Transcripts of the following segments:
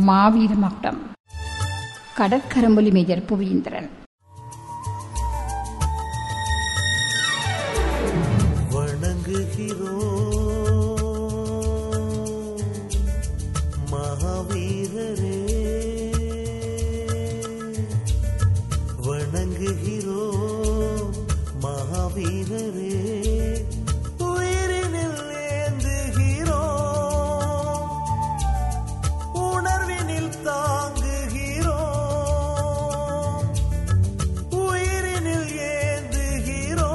மாவீர மகுடம் கடற்கரம்பொலி மேஜர் புவீந்திரன் வணங்குகிறோம் மகாவீரரே வணங்குகிறோம் மகாவீரரே உயிரினில் ஏந்துகிறோம் உணர்வினில் தாங்குகிறோம் உயிரினில் ஏந்துகிறோம்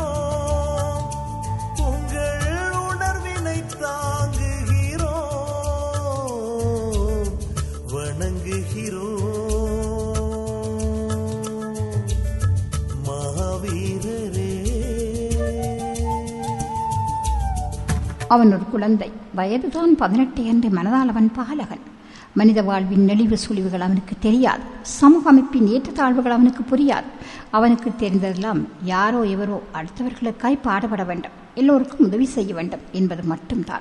உங்கள் உணர்வினை தாங்குகிறோம் வணங்குகிறோம் மகாவீரரே அவன் ஒரு குழந்தை வயதுதான் பதினெட்டு என்று மனதால் அவன் பாலகன் மனித வாழ்வின் நெளிவு சுழிவுகள் அவனுக்கு தெரியாது சமூக அமைப்பின் ஏற்றத்தாழ்வுகள் அவனுக்கு புரியாது அவனுக்கு தெரிந்ததெல்லாம் யாரோ எவரோ அடுத்தவர்களுக்காய் பாடுபட வேண்டும் எல்லோருக்கும் உதவி செய்ய வேண்டும் என்பது மட்டும்தான்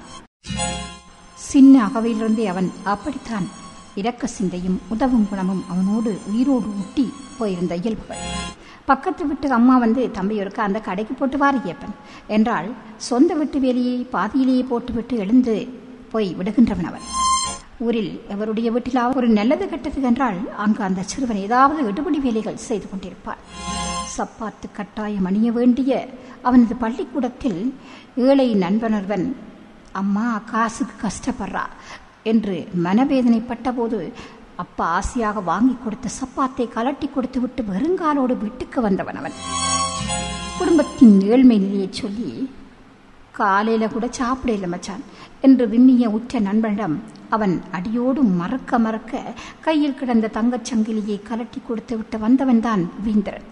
சின்ன அகவையிலிருந்தே அவன் அப்படித்தான் இரக்க சிந்தையும் உதவும் குணமும் அவனோடு உயிரோடு ஊட்டி போயிருந்த இயல்புகள் பக்கத்து வீட்டு அம்மா வந்து தம்பியோருக்கு அந்த கடைக்கு போட்டு வாரியப்பன் என்றால் சொந்த வீட்டு வேலையை பாதியிலேயே போட்டுவிட்டு எழுந்து போய் விடுகின்றவன் அவன் ஊரில் எவருடைய வீட்டிலாவது ஒரு நல்லது கெட்டது என்றால் அங்கு அந்த சிறுவன் ஏதாவது எடுபடி வேலைகள் செய்து கொண்டிருப்பான் சப்பாத்து கட்டாயம் அணிய வேண்டிய அவனது பள்ளிக்கூடத்தில் ஏழை நண்பனர்வன் அம்மா காசுக்கு கஷ்டப்படுறா என்று மனவேதனைப்பட்ட போது அப்பா ஆசையாக வாங்கி கொடுத்த சப்பாத்தை கலட்டி கொடுத்து விட்டு வெறுங்காலோடு வீட்டுக்கு வந்தவன் அவன் குடும்பத்தின் ஏழ்மை நிலையை சொல்லி காலையில கூட சாப்பிடல மச்சான் என்று விம்மிய உற்ற நண்பனிடம் அவன் அடியோடு மறக்க மறக்க கையில் கிடந்த தங்கச் சங்கிலியை கலட்டி கொடுத்து விட்டு வந்தவன்தான் வீந்திரன்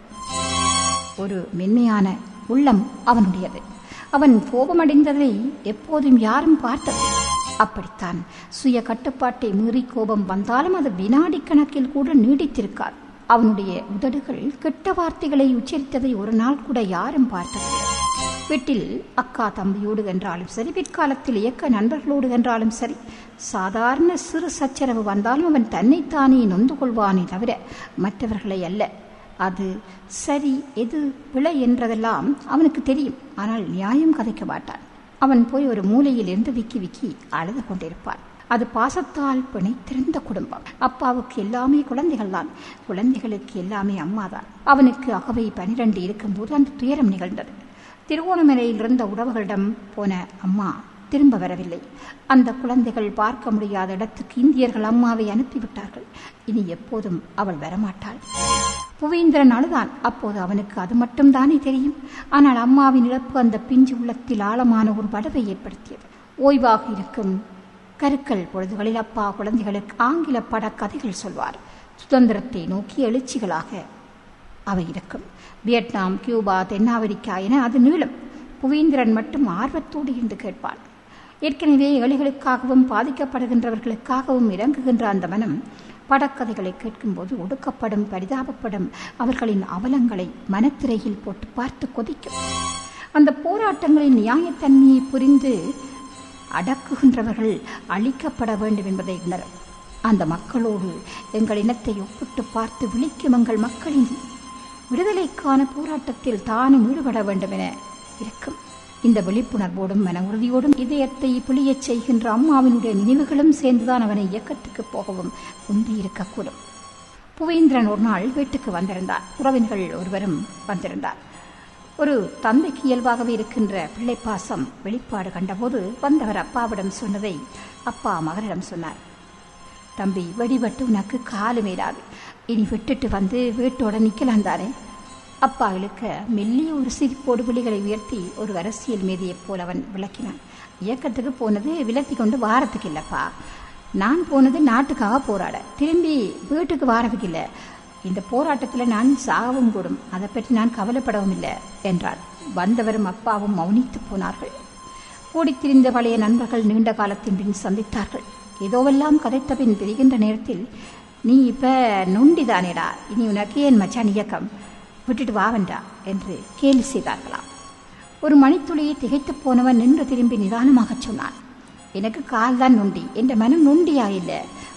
ஒரு மென்மையான உள்ளம் அவனுடையது அவன் கோபமடைந்ததை எப்போதும் யாரும் பார்த்தது அப்படித்தான் சுய கட்டுப்பாட்டை மீறி கோபம் வந்தாலும் அது வினாடி கணக்கில் கூட நீடித்திருக்காது அவனுடைய உதடுகள் கெட்ட வார்த்தைகளை உச்சரித்ததை ஒரு நாள் கூட யாரும் பார்த்ததில்லை வீட்டில் அக்கா தம்பியோடு என்றாலும் சரி பிற்காலத்தில் இயக்க நண்பர்களோடு என்றாலும் சரி சாதாரண சிறு சச்சரவு வந்தாலும் அவன் தன்னைத்தானே நொந்து கொள்வானே தவிர மற்றவர்களை அல்ல அது சரி எது பிழை என்றதெல்லாம் அவனுக்கு தெரியும் ஆனால் நியாயம் கதைக்க மாட்டான் அவன் போய் ஒரு மூலையில் இருந்து விக்கி விக்கி அழுது கொண்டிருப்பான் அது பாசத்தால் பிணைத்திருந்த குடும்பம் அப்பாவுக்கு எல்லாமே குழந்தைகள் தான் குழந்தைகளுக்கு எல்லாமே அம்மாதான் அவனுக்கு அகவை பனிரெண்டு இருக்கும்போது அந்த துயரம் நிகழ்ந்தது திருவோணமலையில் இருந்த உறவுகளிடம் போன அம்மா திரும்ப வரவில்லை அந்த குழந்தைகள் பார்க்க முடியாத இடத்துக்கு இந்தியர்கள் அம்மாவை அனுப்பிவிட்டார்கள் இனி எப்போதும் அவள் வரமாட்டாள் புவேந்திரன் அழுதான் அப்போது அவனுக்கு அது மட்டும்தானே தெரியும் ஆனால் அம்மாவின் இழப்பு அந்த பிஞ்சு உள்ளத்தில் ஆழமான ஒரு வடவை ஏற்படுத்தியது ஓய்வாக இருக்கும் கருக்கல் பொழுதுகளில் அப்பா குழந்தைகளுக்கு ஆங்கில பட கதைகள் சொல்வார் சுதந்திரத்தை நோக்கி எழுச்சிகளாக அவை இருக்கும் வியட்நாம் கியூபா தென்னாப்பிரிக்கா என அது நீளும் புவேந்திரன் மட்டும் ஆர்வத்தோடு இருந்து கேட்பான் ஏற்கனவே ஏழைகளுக்காகவும் பாதிக்கப்படுகின்றவர்களுக்காகவும் இறங்குகின்ற அந்த மனம் படக்கதைகளை கேட்கும்போது ஒடுக்கப்படும் பரிதாபப்படும் அவர்களின் அவலங்களை மனத்திரையில் போட்டு பார்த்து கொதிக்கும் அந்த போராட்டங்களின் நியாயத்தன்மையை புரிந்து அடக்குகின்றவர்கள் அழிக்கப்பட வேண்டும் என்பதை உணரும் அந்த மக்களோடு எங்கள் இனத்தை ஒப்பிட்டு பார்த்து விழிக்கும் எங்கள் மக்களின் விடுதலைக்கான போராட்டத்தில் தானும் ஈடுபட வேண்டும் என இருக்கும் இந்த விழிப்புணர்வோடும் மன உறுதியோடும் இதயத்தை புளியச் செய்கின்ற அம்மாவினுடைய நினைவுகளும் சேர்ந்துதான் அவனை இயக்கத்துக்கு போகவும் உந்தியிருக்கக்கூடும் புவேந்திரன் ஒரு நாள் வீட்டுக்கு வந்திருந்தார் உறவினர்கள் ஒருவரும் வந்திருந்தார் ஒரு தந்தைக்கு இயல்பாகவே இருக்கின்ற பிள்ளைப்பாசம் வெளிப்பாடு கண்டபோது வந்தவர் அப்பாவிடம் சொன்னதை அப்பா மகனிடம் சொன்னார் தம்பி வெடிபட்டு உனக்கு காலு மேலாது இனி விட்டுட்டு வந்து வீட்டோட நிக்கலாம் தானே அப்பா இழுக்க மெல்லிய ஒரு சிரிப்போடு விழிகளை உயர்த்தி ஒரு அரசியல் மேதையைப் போல் அவன் விளக்கினான் இயக்கத்துக்கு போனது விலத்தி கொண்டு வாரத்துக்கு இல்லப்பா நான் போனது நாட்டுக்காக போராட திரும்பி வீட்டுக்கு வாரதுக்கு இல்லை இந்த போராட்டத்தில் நான் சாகவும் கூடும் அதை பற்றி நான் கவலைப்படவும் இல்லை என்றார் வந்தவரும் அப்பாவும் மௌனித்து போனார்கள் ஓடித்திரிந்த பழைய நண்பர்கள் நீண்ட காலத்தின் பின் சந்தித்தார்கள் ஏதோவெல்லாம் கதைத்த பின் பிரிகின்ற நேரத்தில் நீ இப்ப நொண்டிதானேடா இனி உனக்கு ஏன் மச்சான் இயக்கம் விட்டுட்டு வாவண்டா என்று கேலி செய்தார்களாம் ஒரு மணித்துளியை திகைத்துப் போனவன் நின்று திரும்பி நிதானமாகச் சொன்னான் எனக்கு கால் தான் நொண்டி என்ற மனம் நொண்டியா இல்லை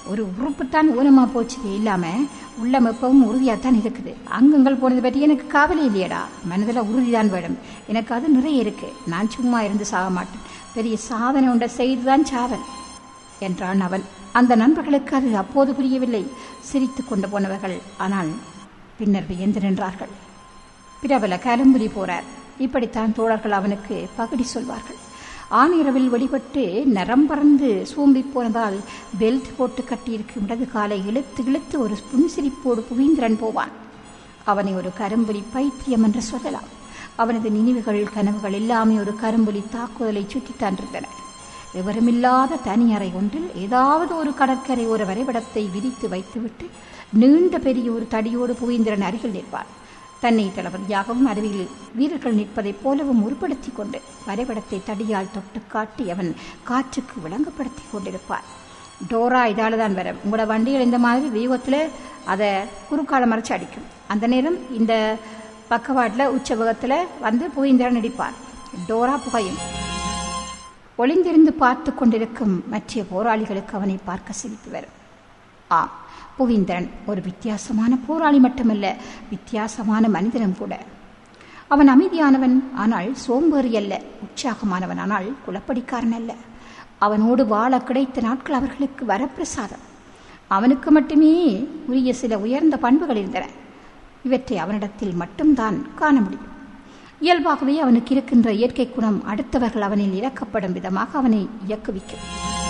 ஒரு உறுப்புத்தான் ஊனமாக போச்சு இல்லாமல் உள்ளம் எப்பவும் உறுதியாகத்தான் இருக்குது அங்கங்கள் போனது பற்றி எனக்கு கவலை இல்லையடா மனதில் உறுதிதான் வேணும் எனக்கு அது நிறைய இருக்கு நான் சும்மா இருந்து சாக மாட்டேன் பெரிய சாதனை உண்டை செய்துதான் சாவன் என்றான் அவன் அந்த நண்பர்களுக்கு அது அப்போது புரியவில்லை சிரித்து கொண்டு போனவர்கள் ஆனால் பின்னர் வியந்து நின்றார்கள் பிரபல கலம்புரி போறார் இப்படித்தான் தோழர்கள் அவனுக்கு பகடி சொல்வார்கள் ஆணிரவில் வெளிப்பட்டு நரம்பறந்து சூம்பி போனதால் பெல்ட் போட்டு கட்டியிருக்கும் இடது காலை இழுத்து இழுத்து ஒரு புன்சிரிப்போடு புவீந்திரன் போவான் அவனை ஒரு கரும்புலி பைத்தியம் என்று சொல்லலாம் அவனது நினைவுகள் கனவுகள் எல்லாமே ஒரு கரும்புலி தாக்குதலை சுற்றித்தான் இருந்தன விவரமில்லாத தனி அறை ஒன்றில் ஏதாவது ஒரு கடற்கரை ஒரு வரைபடத்தை விரித்து வைத்துவிட்டு நீண்ட பெரிய ஒரு தடியோடு புவீந்திரன் அருகில் நிற்பான் தன்னை தளபதியாகவும் அருகில் வீரர்கள் நிற்பதைப் போலவும் உருப்படுத்தி கொண்டு வரைபடத்தை தடியால் தொட்டு காட்டி அவன் காற்றுக்கு விளங்கப்படுத்தி கொண்டிருப்பான் டோரா இதால தான் வரும் உங்களோட வண்டிகள் இந்த மாதிரி வியூகத்தில் அதை குறுக்கால மறைச்சு அடிக்கும் அந்த நேரம் இந்த பக்கவாட்டில் உச்சவகத்தில் வந்து புகைந்திரன் நடிப்பார் டோரா புகையும் ஒளிந்திருந்து பார்த்து கொண்டிருக்கும் மற்ற போராளிகளுக்கு அவனை பார்க்க சிரிப்பு வரும் ஆம் புவீந்திரன் ஒரு வித்தியாசமான போராளி மட்டுமல்ல வித்தியாசமான மனிதனும் கூட அவன் அமைதியானவன் ஆனால் சோம்பேறி அல்ல உற்சாகமானவன் ஆனால் குலப்படிக்காரன் அல்ல அவனோடு வாழ கிடைத்த நாட்கள் அவர்களுக்கு வரப்பிரசாதம் அவனுக்கு மட்டுமே உரிய சில உயர்ந்த பண்புகள் இருந்தன இவற்றை அவனிடத்தில் மட்டும்தான் காண முடியும் இயல்பாகவே அவனுக்கு இருக்கின்ற இயற்கை குணம் அடுத்தவர்கள் அவனில் இறக்கப்படும் விதமாக அவனை இயக்குவிக்கும்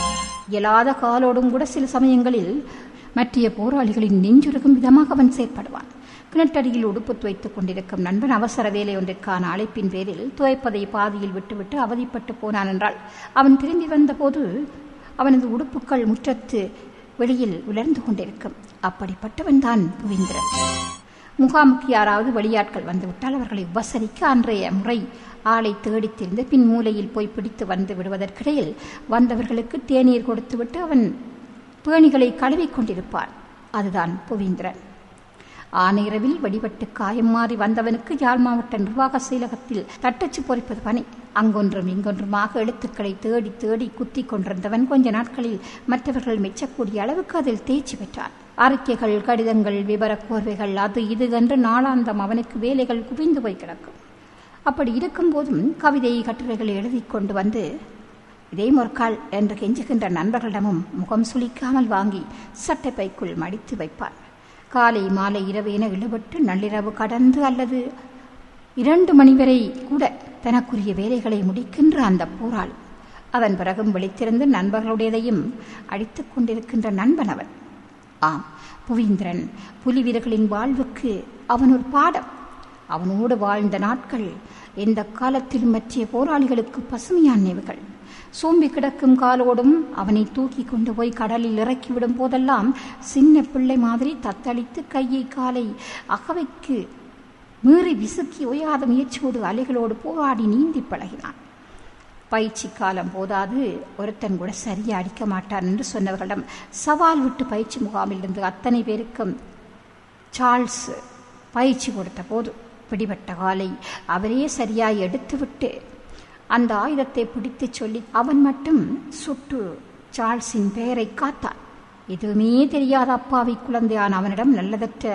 இயலாத காலோடும் கூட சில சமயங்களில் மற்ற போராளிகளின் நெஞ்சுருகும் விதமாக அவன் செயற்படுவான் கிணற்றடியில் உடுப்பு துவைத்துக் கொண்டிருக்கும் நண்பன் அவசர வேலை ஒன்றிற்கான அழைப்பின் பேரில் துவைப்பதை பாதியில் விட்டுவிட்டு அவதிப்பட்டு போனான் என்றால் அவன் திரும்பி வந்தபோது அவனது உடுப்புக்கள் முற்றத்து வெளியில் உலர்ந்து கொண்டிருக்கும் அப்படிப்பட்டவன் தான் புவீந்திரன் முகாமுக்கு யாராவது வெளியாட்கள் வந்துவிட்டால் அவர்களை உபசரிக்க அன்றைய முறை ஆளை தேடித் திரிந்து பின் மூலையில் போய் பிடித்து வந்து விடுவதற்கிடையில் வந்தவர்களுக்கு தேநீர் கொடுத்துவிட்டு அவன் பேணிகளை கழுவிக் கொண்டிருப்பான் அதுதான் புவீந்திரன் ஆனையரவில் வெடிபட்டு காயம் மாறி வந்தவனுக்கு யாழ் மாவட்ட நிர்வாக செயலகத்தில் தட்டச்சு பொறிப்பது பணி அங்கொன்றும் இங்கொன்றுமாக எழுத்துக்களை தேடி தேடி குத்தி கொண்டிருந்தவன் கொஞ்ச நாட்களில் மற்றவர்கள் மெச்சக்கூடிய அளவுக்கு அதில் தேர்ச்சி பெற்றான் அறிக்கைகள் கடிதங்கள் விவர கோர்வைகள் அது இது என்று நாளாந்தம் அவனுக்கு வேலைகள் குவிந்து போய் கிடக்கும் அப்படி இருக்கும்போதும் கவிதை கட்டுரைகளை எழுதி கொண்டு வந்து இதே முற்கால் என்று கெஞ்சுகின்ற நண்பர்களிடமும் முகம் சுளிக்காமல் வாங்கி சட்டைப்பைக்குள் மடித்து வைப்பான் காலை மாலை இரவு என இழுபட்டு நள்ளிரவு கடந்து அல்லது இரண்டு மணி வரை கூட தனக்குரிய வேலைகளை முடிக்கின்ற அந்த போராளி அதன் பிறகும் விழித்திருந்து நண்பர்களுடையதையும் அடித்துக் கொண்டிருக்கின்ற நண்பன் அவன் ஆம் புவீந்திரன் புலி வீரர்களின் வாழ்வுக்கு அவன் ஒரு பாடம் அவனோடு வாழ்ந்த நாட்கள் எந்த காலத்திலும் மற்றிய போராளிகளுக்கு பசுமையான நினைவுகள் சோம்பி கிடக்கும் காலோடும் அவனை தூக்கி கொண்டு போய் கடலில் இறக்கிவிடும் போதெல்லாம் சின்ன பிள்ளை மாதிரி தத்தளித்து கையை காலை அகவைக்கு மீறி விசுக்கி உயாத முயற்சியோடு அலைகளோடு போராடி நீந்தி பழகினான் பயிற்சி காலம் போதாது ஒருத்தன் கூட சரியா அடிக்க மாட்டான் என்று சொன்னவர்களிடம் சவால் விட்டு பயிற்சி முகாமில் இருந்து அத்தனை பேருக்கும் சார்ல்ஸ் பயிற்சி கொடுத்த போது பிடிபட்ட காலை அவரே சரியாய் எடுத்துவிட்டு அந்த ஆயுதத்தை பிடித்துச் சொல்லி அவன் மட்டும் சுட்டு சார்ல்ஸின் பெயரை காத்தான் எதுவுமே தெரியாத அப்பாவி குழந்தையான அவனிடம் நல்லதற்ற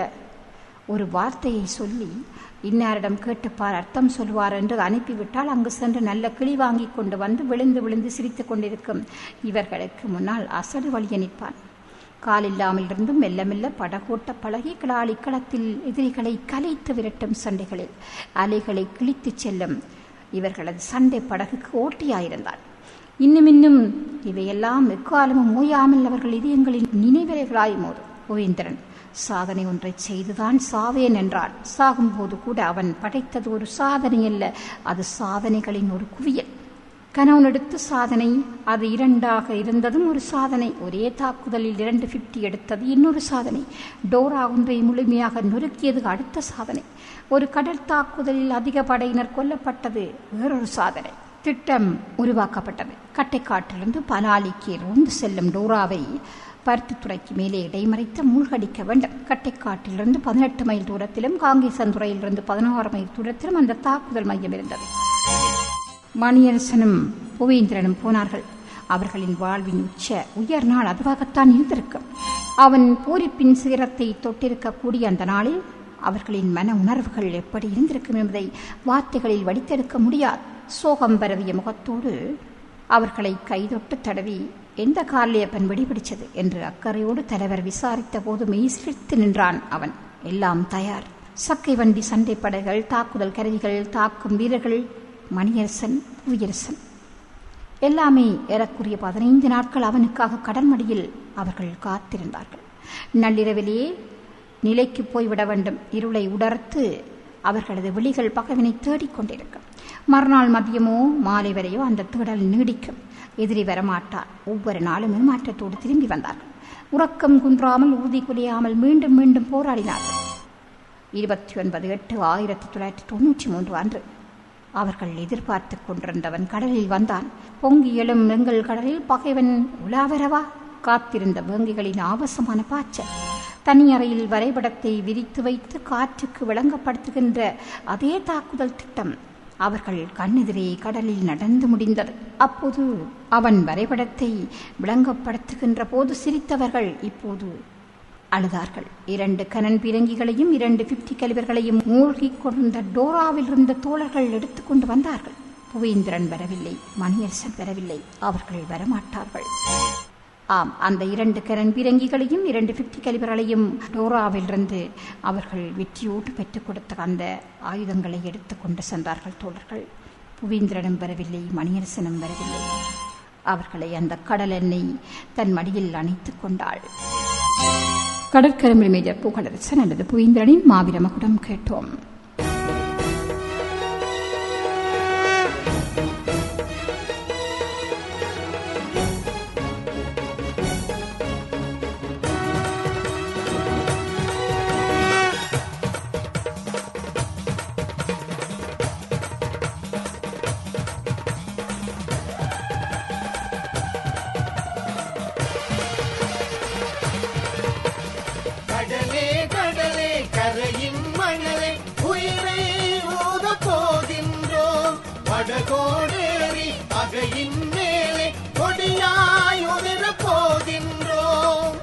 ஒரு வார்த்தையை சொல்லி இன்னாரிடம் கேட்டுப்பார் அர்த்தம் சொல்வார் என்று அனுப்பிவிட்டால் அங்கு சென்று நல்ல கிளி வாங்கி கொண்டு வந்து விழுந்து விழுந்து சிரித்துக் கொண்டிருக்கும் இவர்களுக்கு முன்னால் அசடு வழிய நிற்பான் காலில்லாமல் இருந்தும் மெல்ல மெல்ல படகோட்ட பழகி கிளாலி களத்தில் எதிரிகளை கலைத்து விரட்டும் சண்டைகளில் அலைகளை கிழித்துச் செல்லும் இவர்களது சண்டை படகுக்கு ஓட்டியாயிருந்தான் இன்னும் இன்னும் இவையெல்லாம் எக்காலமும் ஓயாமல் அவர்கள் இதயங்களின் நினைவலைகளாய் மோதும் கோவிந்திரன் சாதனை ஒன்றை செய்துதான் சாவேன் என்றான் சாகும்போது கூட அவன் படைத்தது ஒரு சாதனை அல்ல அது சாதனைகளின் ஒரு குவியல் கணவன் எடுத்த சாதனை அது இரண்டாக இருந்ததும் ஒரு சாதனை ஒரே தாக்குதலில் இரண்டு பிப்டி எடுத்தது இன்னொரு சாதனை டோரா ஒன்றை முழுமையாக நொறுக்கியது அடுத்த சாதனை ஒரு கடல் தாக்குதலில் அதிக படையினர் கொல்லப்பட்டது வேறொரு சாதனை திட்டம் உருவாக்கப்பட்டது கட்டைக்காட்டிலிருந்து பலாலிக்கு ரோந்து செல்லும் டோராவை பருத்தித்துறைக்கு மேலே இடைமறைத்து மூழ்கடிக்க வேண்டும் கட்டைக்காட்டிலிருந்து பதினெட்டு மைல் தூரத்திலும் காங்கேசந்துறையிலிருந்து பதினாறு மைல் தூரத்திலும் அந்த தாக்குதல் மையம் இருந்தது மணியரசனும் புவேந்திரனும் போனார்கள் அவர்களின் வாழ்வின் உச்ச உயர் நாள் அதுவாகத்தான் இருந்திருக்கும் அவன் பூரிப்பின் சிகரத்தை தொட்டிருக்கக்கூடிய அந்த நாளில் அவர்களின் மன உணர்வுகள் எப்படி இருந்திருக்கும் என்பதை வார்த்தைகளில் வடித்தெடுக்க முடியாது சோகம் பரவிய முகத்தோடு அவர்களை கைதொட்டு தடவி எந்த காலியப்பன் வெடிபிடிச்சது என்று அக்கறையோடு தலைவர் விசாரித்த போது மெய்சிலிர்த்து நின்றான் அவன் எல்லாம் தயார் சக்கை வண்டி சண்டை படைகள் தாக்குதல் கருவிகள் தாக்கும் வீரர்கள் மணியரசன் புவியரசன் எல்லாமே ஏறக்குரிய பதினைந்து நாட்கள் அவனுக்காக கடன்மடியில் அவர்கள் காத்திருந்தார்கள் நள்ளிரவிலேயே நிலைக்கு போய்விட வேண்டும் இருளை உடர்த்து அவர்களது விழிகள் பகவினை தேடிக்கொண்டிருக்கும் மறுநாள் மதியமோ மாலை வரையோ அந்த தேடல் நீடிக்கும் எதிரி வரமாட்டார் ஒவ்வொரு நாளும் ஏமாற்றத்தோடு திரும்பி வந்தார்கள் உறக்கம் குன்றாமல் ஊதி குலையாமல் மீண்டும் மீண்டும் போராடினார்கள் இருபத்தி ஒன்பது எட்டு ஆயிரத்தி தொள்ளாயிரத்தி தொண்ணூற்றி மூன்று அன்று அவர்கள் எதிர்பார்த்து கொண்டிருந்தவன் கடலில் வந்தான் பொங்கி எழும் எங்கள் கடலில் பகைவன் உலாவரவா காத்திருந்த வேங்கிகளின் ஆபாசமான பாய்ச்சல் தனி அறையில் வரைபடத்தை விரித்து வைத்து காற்றுக்கு விளங்கப்படுத்துகின்ற அதே தாக்குதல் திட்டம் அவர்கள் கண்ணெதிரே கடலில் நடந்து முடிந்தது அப்போது அவன் வரைபடத்தை விளங்கப்படுத்துகின்ற போது சிரித்தவர்கள் இப்போது அழுதார்கள் இரண்டு கனன் பீரங்கிகளையும் இரண்டு பிப்டி கலிவர்களையும் மூழ்கிக் கொண்ட டோராவில் இருந்த தோழர்கள் எடுத்துக்கொண்டு வந்தார்கள் புவேந்திரன் வரவில்லை மணியரசன் வரவில்லை அவர்கள் வரமாட்டார்கள் ஆம் அந்த இரண்டு கரன் பீரங்கிகளையும் இரண்டு பிப்டி கலிபர்களையும் டோராவிலிருந்து அவர்கள் வெற்றியோடு பெற்றுக் கொடுத்த அந்த ஆயுதங்களை எடுத்துக்கொண்டு சென்றார்கள் தோழர்கள் புவேந்திரனும் வரவில்லை மணியரசனும் வரவில்லை அவர்களை அந்த கடல் எண்ணெய் தன் மடியில் அணைத்துக் கொண்டாள் கடற்கரம்பில் மேஜர் புகழரசன் அல்லது புவேந்திரனின் மாவீர மகுடம் கேட்டோம் கடலே கடலே கரையின் மணலே உயிரை ஊத போகின்றோம் வடகோடேறி அகையின் மேலே கொடியாய் உதிர போகின்றோம்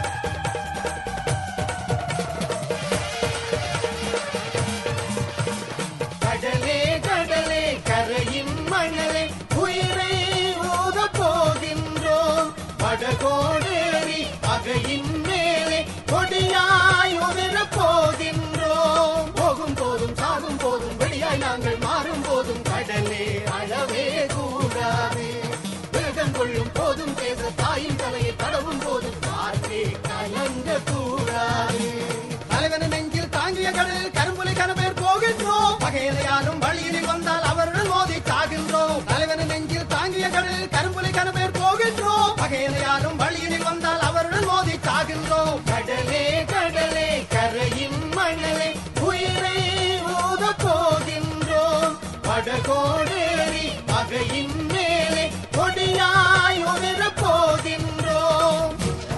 கடலே கடலே கரையின் மணலே உயிரை ஊத போகின்றோம் வடகோடேறி அகையின் மேலே கொடியாய் உதிர போகின்றோம் போகும் போதும் சாகும் போதும் வெளியாய் நாங்கள் மாறும் போதும் கடலே அழவே கூடாது வேகம் கொள்ளும் போதும் பேச தாயின் தலையை தடவும் போதும் காற்றே கலங்க கூடாது தலைவன் நெஞ்சில் தாங்கிய கடலில் கரும்புலை கனபேர் போகின்றோம் பகையலையாலும் வழியில் வந்தால் அவருடன் மோதி சாகின்றோம் தலைவன் நெஞ்சில் தாங்கிய கடலில் கரும்புலை கனபேர் போகின்றோம் பகையலையாலும் வழியில் வந்தால் அவருடன் மோதி சாகின்றோம் கடலே கடலே கரையின் மணலே உயிரை ஊத போகின்றோம் வடகோடேறி பகையின் மேலே கொடியாய் உதிர போகின்றோம்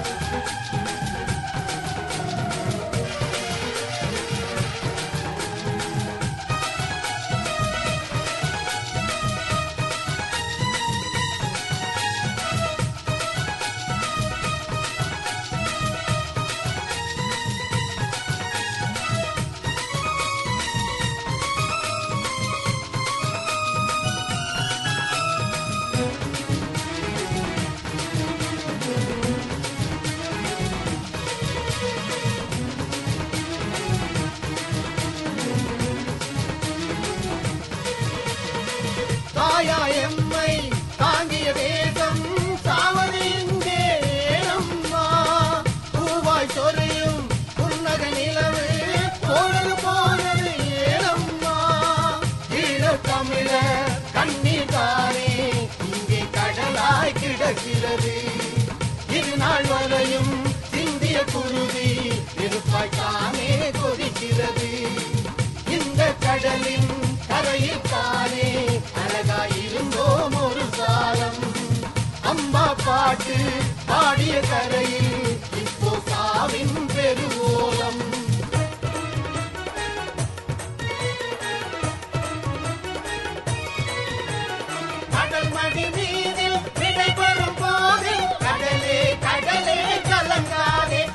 தாயா எம்மை தாங்கிய தேசம் சாவது இங்கே ஏனம்மா பூவாய் சொரியும் புன்னக நிலவு போனது போனது ஏனம்மா ஈழத் தமிழர் கண்ணீர் தானே இங்கே கடலாய் கிடக்கிறது இரு நாள் வரையும் சிந்திய குருதி நெருப்பாய் தானே கொதிக்கிறது இந்த கடலின் கரையில் தானே அழகாயிருந்தோம் ஒரு காலம் அம்மா பாட்டு பாடிய கரையில் இப்போ சாவின் பெருவோலம் கடல் மடி மீதில் விடைபெறும் போது கடலே கடலே கலங்காதே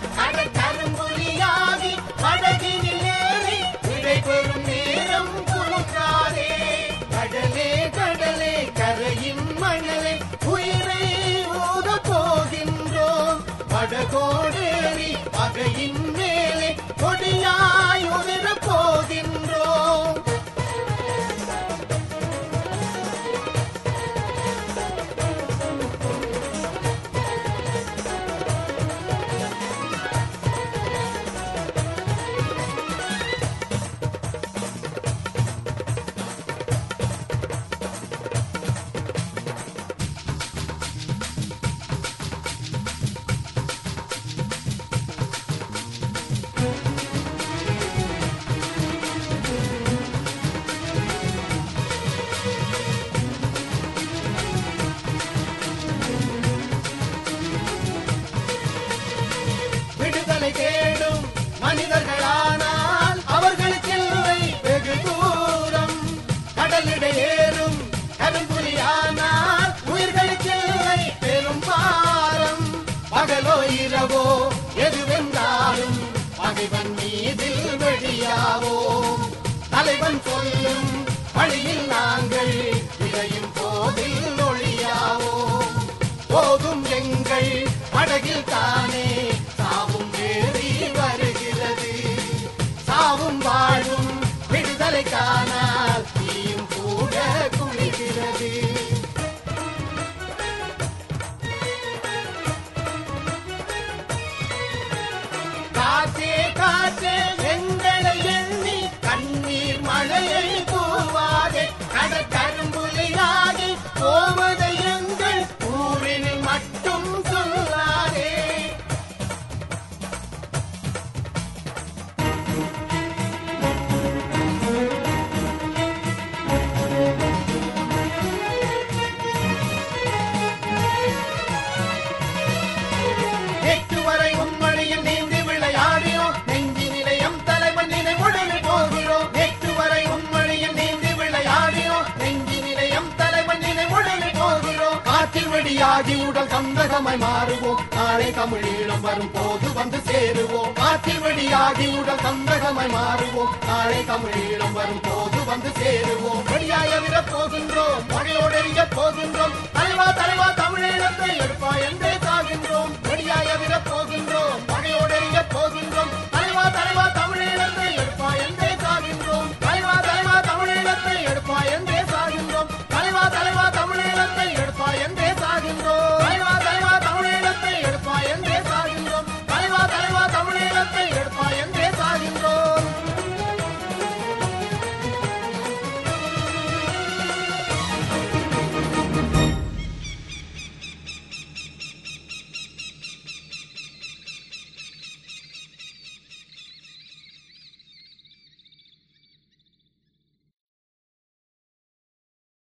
கந்தகமாய் மாறுவோம் நாளை தமிழீழம் வரும் போது வந்து சேருவோம் காற்றில் வெளியாகி உடல் கந்தகமாய் மாறுவோம் நாளை தமிழீழம் வரும் போது வந்து சேருவோம் வெளியாய விட போகின்றோம் மழையோடு எரிய போகின்றோம் தலைவா தலைவா தமிழீழத்தை எடுப்பா என்றே சாகின்றோம் வெளியாய விட போகின்றோம் மழையோடு எரிய போகின்றோம்